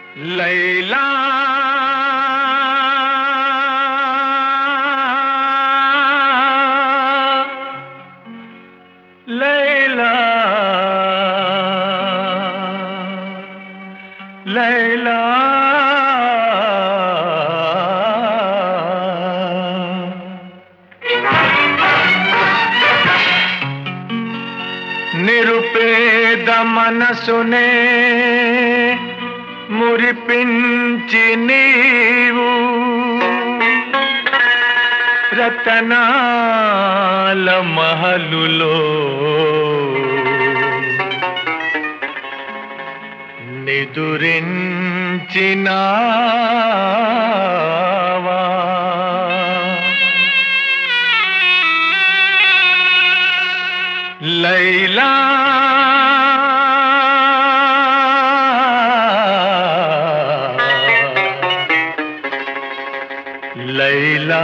లైలా లైలా లైలా నిరుపేద మనసునే మురిపించి నీవు రతనాల మహలులో నిదురించినావా లైలా లైలా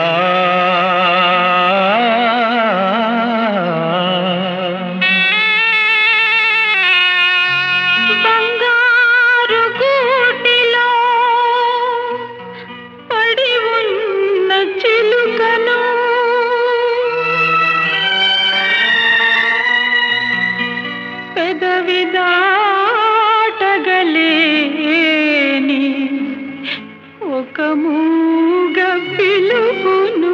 బంగారు గూటిలో పడి ఉన్న చిలుకను పెదవి దాటగలేని ఒక మూగ పిలుపును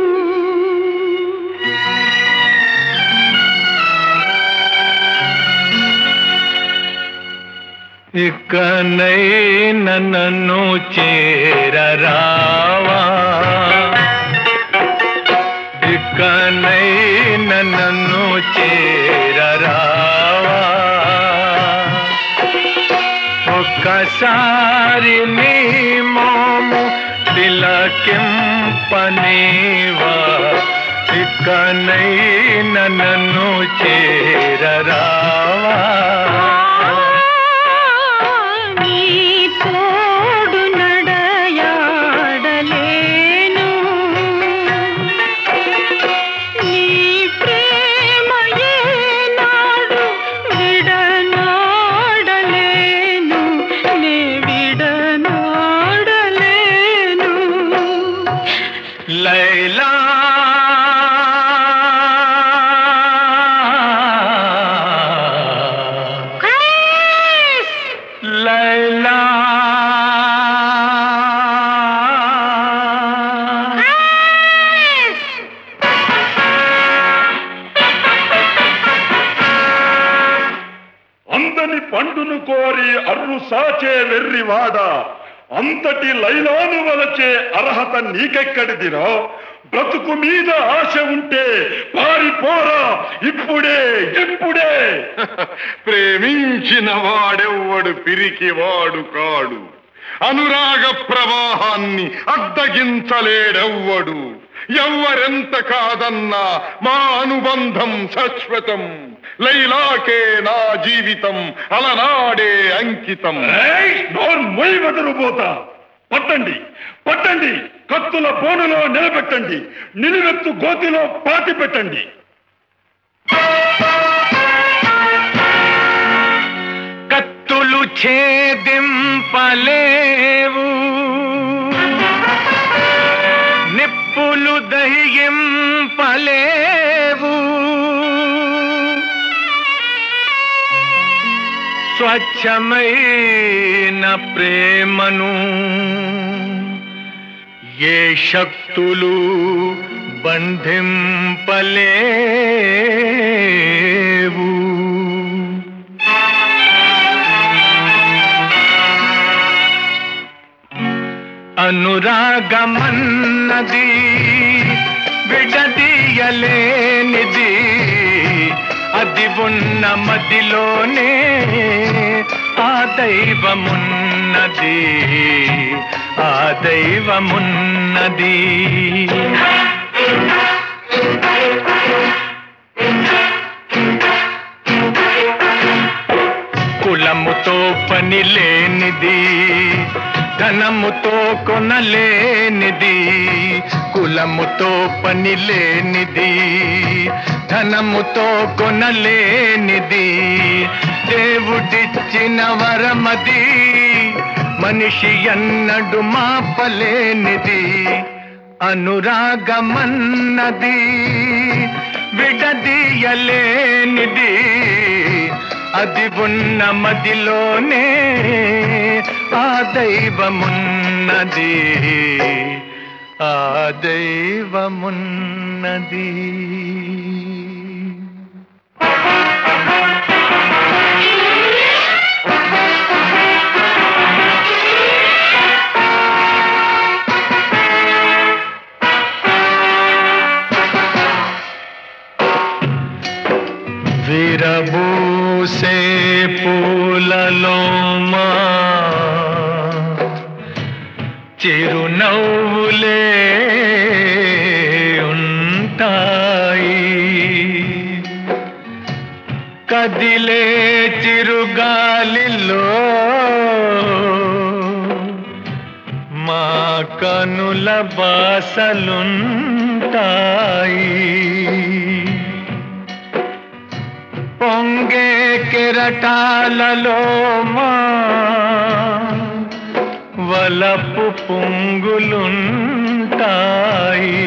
ఇకనైన నన్ను చేరరావా ఇకనైన నన్ను చేరరావా ఒక్కసారి నీ మోము తిలకింపనేవా ఇకనైన నన్ను చేరరావా నీ తోడు నడయాడలేను నీ ప్రేమ ఏనాడు విడనాడలేను నే విడనాడలేను లైలా లైలా అందని పండును కోరి అర్రు సాచే వెర్రివాడ అంతటి లైలాను వలచే అర్హత నీకెక్కడిదిరా బ్రతుకు మీద ఆశ ఉంటే పారిపోరా ఇప్పుడే ఇప్పుడే ప్రేమించిన వాడెవ్వడు పిరికివాడు కాడు అనురాగ ప్రవాహాన్ని అడ్డగించలేడెవ్వడు ఎవ్వరెంత కాదన్నా మా అనుబంధం శాశ్వతం లైలాకే నా జీవితం అలనాడే అంకితం ఏయ్, నోరు మొయ్యి వదరుపోతా పట్టండి పట్టండి కత్తుల బోనులో నిలబెట్టండి నిలువెత్తు గోతిలో పాతి పెట్టండి కత్తులు ఛేదింపలేవు నిప్పులు దహింపలేవు స్వచ్ఛమైన ప్రేమను ఏ శక్తులు బంధింపలేవు అనురాగమన్నది విడదీయలేనిది అది ఉన్న మదిలోనే ఆ దైవమున్నది ఆ దైవమున్నది కులముతో పని లేనిది ధనముతో కొనలేనిది కులముతో పని లేనిది ధనముతో కొనలేనిది దేవుడిచ్చిన వరమది మనిషి అన్నడు మాపలేనిది అనురాగమన్నది విడదీయలేనిది అది ఉన్న మదిలోనే ఆ దైవమున్నది ఆ దైవమున్నది విరబూసే పూలలో మా చిరునవ్వులే ఉంటాయి కదిలే చిరుగాలిలో మా కనుల బాసలుంటాయి పొంగే కెరటాలలో మా వలపు పొంగులుంటాయి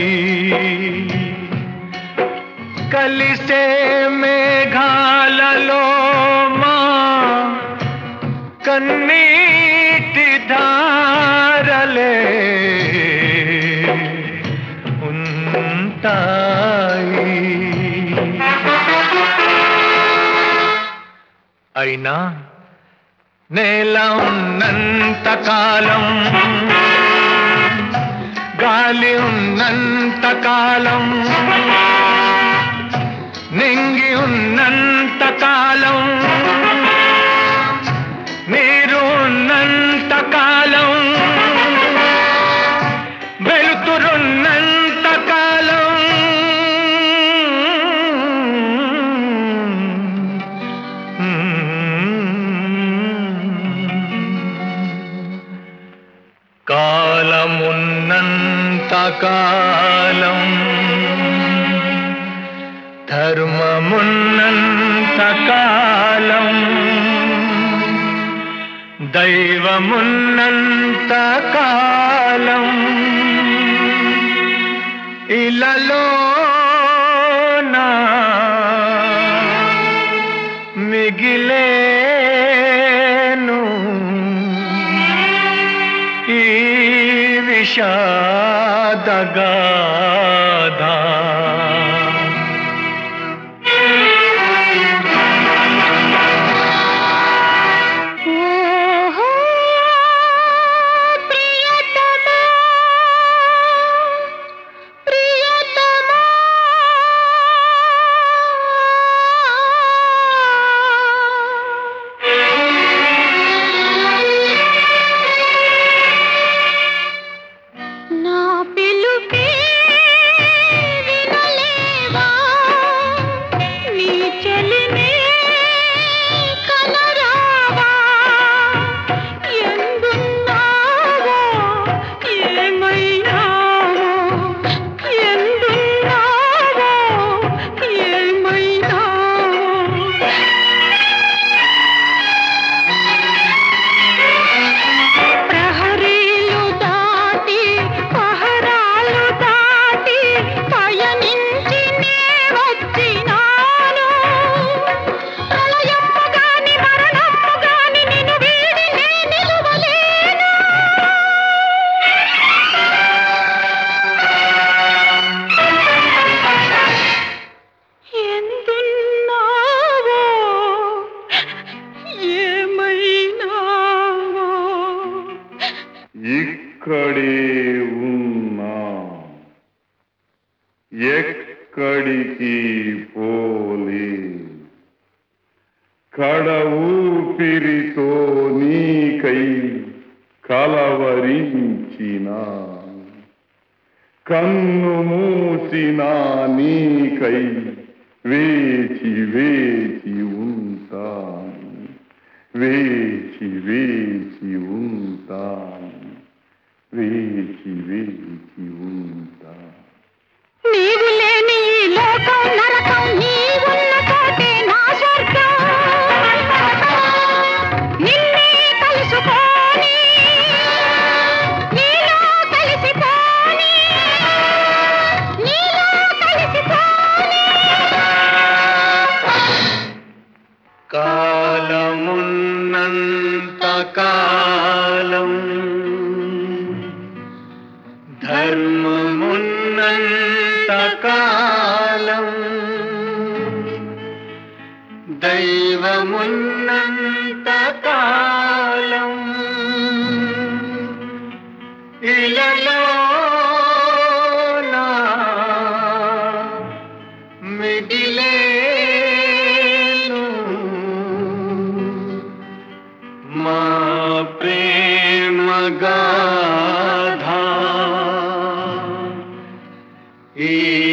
కలిసే మేఘాలలో మా కన్నీటి ధారలే ఉంటాయి అయినా నేల ఉన్నంత కాలం గాలి ఉన్నంత కాలం నింగి ఉన్నంత కాలం నీరు ఉన్నంత కాలం వెలుతురున్నంత కాలం కాలమున్నంత కాలం ధర్మమున్నంత కాలం దైవమున్నంత కాలం ఇలలో మిగిలేను ఈ విషాదగాధా ఓహో ప్రియతమా ప్రియతమా నా పిలుపే వినలేవా నీ చెలినే కనరావా ఎందున్నావో ఏమైనావో ఎందున్నావో ఏమైనావో ప్రహరీలు దాటి పహరాలు దాటి పయనించి నే వచ్చినాను ప్రళయము గాని మరణము గాని నిన్ను వీడి నే నిలువలేను ఎందున్నావో ఏమైనావో ఇక్కడే ఉన్నా ఎక్కడికి పోలే కడ ఊపిరితో నీకై కలవరించిన కన్ను మూసిన నీకై వేచి వేచి ఉంటాను వేచి వేచి ఉంటాను వేచి వేచి ఉంటాను నీవు లేని ఈ లోకం నరకం నీవున్న చోటే నా స్వర్గం నిన్నే కలుసుకోని కాలం ధర్మమున్నంత కాలం దైవమున్నంత కాలం ఇలలో మిగిలేను మా ప్రేమ గాథ ఈ